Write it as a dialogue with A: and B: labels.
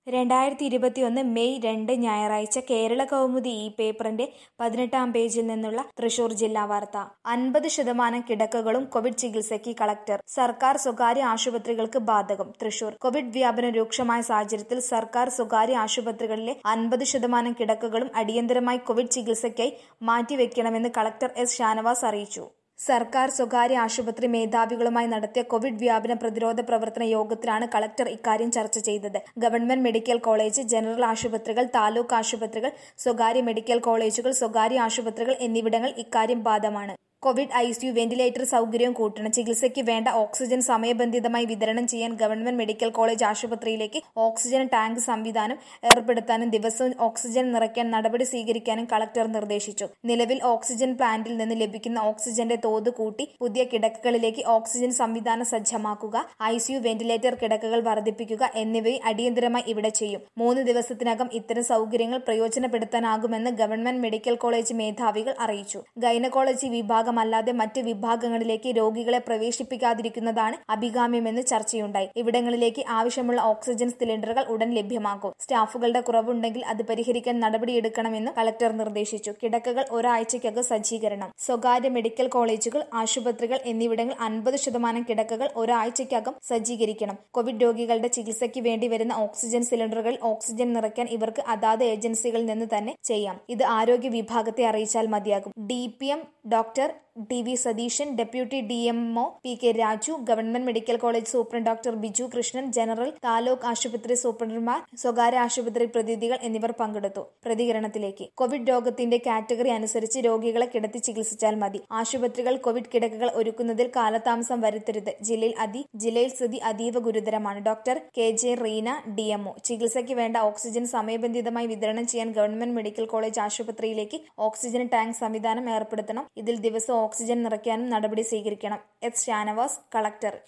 A: രണ്ടായിരത്തി ഇരുപത്തിയൊന്ന് മെയ് രണ്ട് ഞായറാഴ്ച കേരള കൗമുദി ഈ പേപ്പറിന്റെ പതിനെട്ടാം പേജിൽ നിന്നുള്ള തൃശൂർ ജില്ലാ വാർത്ത അൻപത് ശതമാനം കിടക്കകളും കോവിഡ് ചികിത്സയ്ക്ക് കളക്ടർ സർക്കാർ സ്വകാര്യ ആശുപത്രികൾക്ക് ബാധകം തൃശൂർ കോവിഡ് വ്യാപനം രൂക്ഷമായ സാഹചര്യത്തിൽ സർക്കാർ സ്വകാര്യ ആശുപത്രികളിലെ അൻപത് ശതമാനം കിടക്കകളും അടിയന്തരമായി കോവിഡ് ചികിത്സയ്ക്കായി മാറ്റിവെക്കണമെന്ന് കളക്ടർ എസ് ഷാനവാസ് അറിയിച്ചു സർക്കാർ സ്വകാര്യ ആശുപത്രി മേധാവികളുമായി നടത്തിയ കോവിഡ് വ്യാപന പ്രതിരോധ പ്രവർത്തന യോഗത്തിലാണ് കളക്ടർ ഇക്കാര്യം ചർച്ച ചെയ്തത് ഗവൺമെന്റ് മെഡിക്കൽ കോളേജ് ജനറൽ ആശുപത്രികൾ താലൂക്ക് ആശുപത്രികൾ സ്വകാര്യ മെഡിക്കൽ കോളേജുകൾ സ്വകാര്യ ആശുപത്രികൾ എന്നിവിടങ്ങൾ ഇക്കാര്യം ബാധമാണ് കോവിഡ് ഐസിയു വെന്റിലേറ്റർ സൗകര്യവും കൂട്ടണം ചികിത്സയ്ക്ക് വേണ്ട ഓക്സിജൻ സമയബന്ധിതമായി വിതരണം ചെയ്യാൻ ഗവൺമെന്റ് മെഡിക്കൽ കോളേജ് ആശുപത്രിയിലേക്ക് ഓക്സിജൻ ടാങ്ക് സംവിധാനം ഏർപ്പെടുത്താനും ദിവസവും ഓക്സിജൻ നിറയ്ക്കാൻ നടപടി സ്വീകരിക്കാനും കളക്ടർ നിർദ്ദേശിച്ചു നിലവിൽ ഓക്സിജൻ പ്ലാന്റിൽ നിന്ന് ലഭിക്കുന്ന ഓക്സിജന്റെ തോത് കൂട്ടി പുതിയ കിടക്കകളിലേക്ക് ഓക്സിജൻ സംവിധാനം സജ്ജമാക്കുക ഐസിയു വെന്റിലേറ്റർ കിടക്കകൾ വർദ്ധിപ്പിക്കുക എന്നിവയും അടിയന്തരമായി ഇവിടെ ചെയ്യും മൂന്ന് ദിവസത്തിനകം ഇത്തരം സൗകര്യങ്ങൾ പ്രയോജനപ്പെടുത്താനാകുമെന്ന് ഗവൺമെന്റ് മെഡിക്കൽ കോളേജ് മേധാവികൾ അറിയിച്ചു ഗൈനക്കോളജി വിഭാഗമല്ലാതെ മറ്റ് വിഭാഗങ്ങളിലേക്ക് രോഗികളെ പ്രവേശിപ്പിക്കാതിരിക്കുന്നതാണ് അഭികാമ്യമെന്ന് ചർച്ചയുണ്ടായി ഇവിടങ്ങളിലേക്ക് ആവശ്യമുള്ള ഓക്സിജൻ സിലിണ്ടറുകൾ ഉടൻ ലഭ്യമാക്കും സ്റ്റാഫുകളുടെ കുറവുണ്ടെങ്കിൽ അത് പരിഹരിക്കാൻ നടപടിയെടുക്കണമെന്ന് കളക്ടർ നിർദ്ദേശിച്ചു കിടക്കകൾ ഒരാഴ്ചയ്ക്കകം സജ്ജീകരണം സ്വകാര്യ മെഡിക്കൽ കോളേജുകൾ ആശുപത്രികൾ എന്നിവിടങ്ങൾ അൻപത് ശതമാനം കിടക്കകൾ ഒരാഴ്ചയ്ക്കകം സജ്ജീകരിക്കണം കോവിഡ് രോഗികളുടെ ചികിത്സയ്ക്ക് വേണ്ടി വരുന്ന ഓക്സിജൻ സിലിണ്ടറുകളിൽ ഓക്സിജൻ നിറയ്ക്കാൻ ഇവർക്ക് അതാത് ഏജൻസികളിൽ നിന്ന് തന്നെ ചെയ്യാം ഇത് ആരോഗ്യ വിഭാഗത്തെ അറിയിച്ചാൽ മതിയാകും D P M doctor T V Satheesan deputy D M O P K Raju government medical college superintendent doctor Biju Krishnan general taluk ആശുപത്രി സൂപ്രണ്ടർമാർ സ്വകാര്യ ആശുപത്രി പ്രതിനിധികൾ എന്നിവർ പങ്കെടുത്തു പ്രതികരണത്തിലേക്ക് കോവിഡ് രോഗത്തിന്റെ കാറ്റഗറി അനുസരിച്ച് രോഗികളെ കിടത്തി ചികിത്സിച്ചാൽ മതി ആശുപത്രികൾ കോവിഡ് കിടക്കകൾ ഒരുക്കുന്നതിൽ കാലതാമസം വരുത്തരുത് ജില്ലയിൽ അതി ജില്ലയിൽ സ്ഥിതി അതീവ ഗുരുതരമാണ് doctor K J Reena D M O ചികിത്സയ്ക്ക് വേണ്ട ഓക്സിജൻ സമയബന്ധിതമായി വിതരണം ചെയ്യാൻ ഗവൺമെന്റ് മെഡിക്കൽ കോളേജ് ആശുപത്രിയിലേക്ക് ഓക്സിജൻ ടാങ്ക് സംവിധാനം ഏർപ്പെടുത്തണം ഇതിൽ ദിവസം ഓക്സിജൻ നിറയ്ക്കാനും നടപടി സ്വീകരിക്കണം എസ് ഷാനവാസ് കളക്ടർ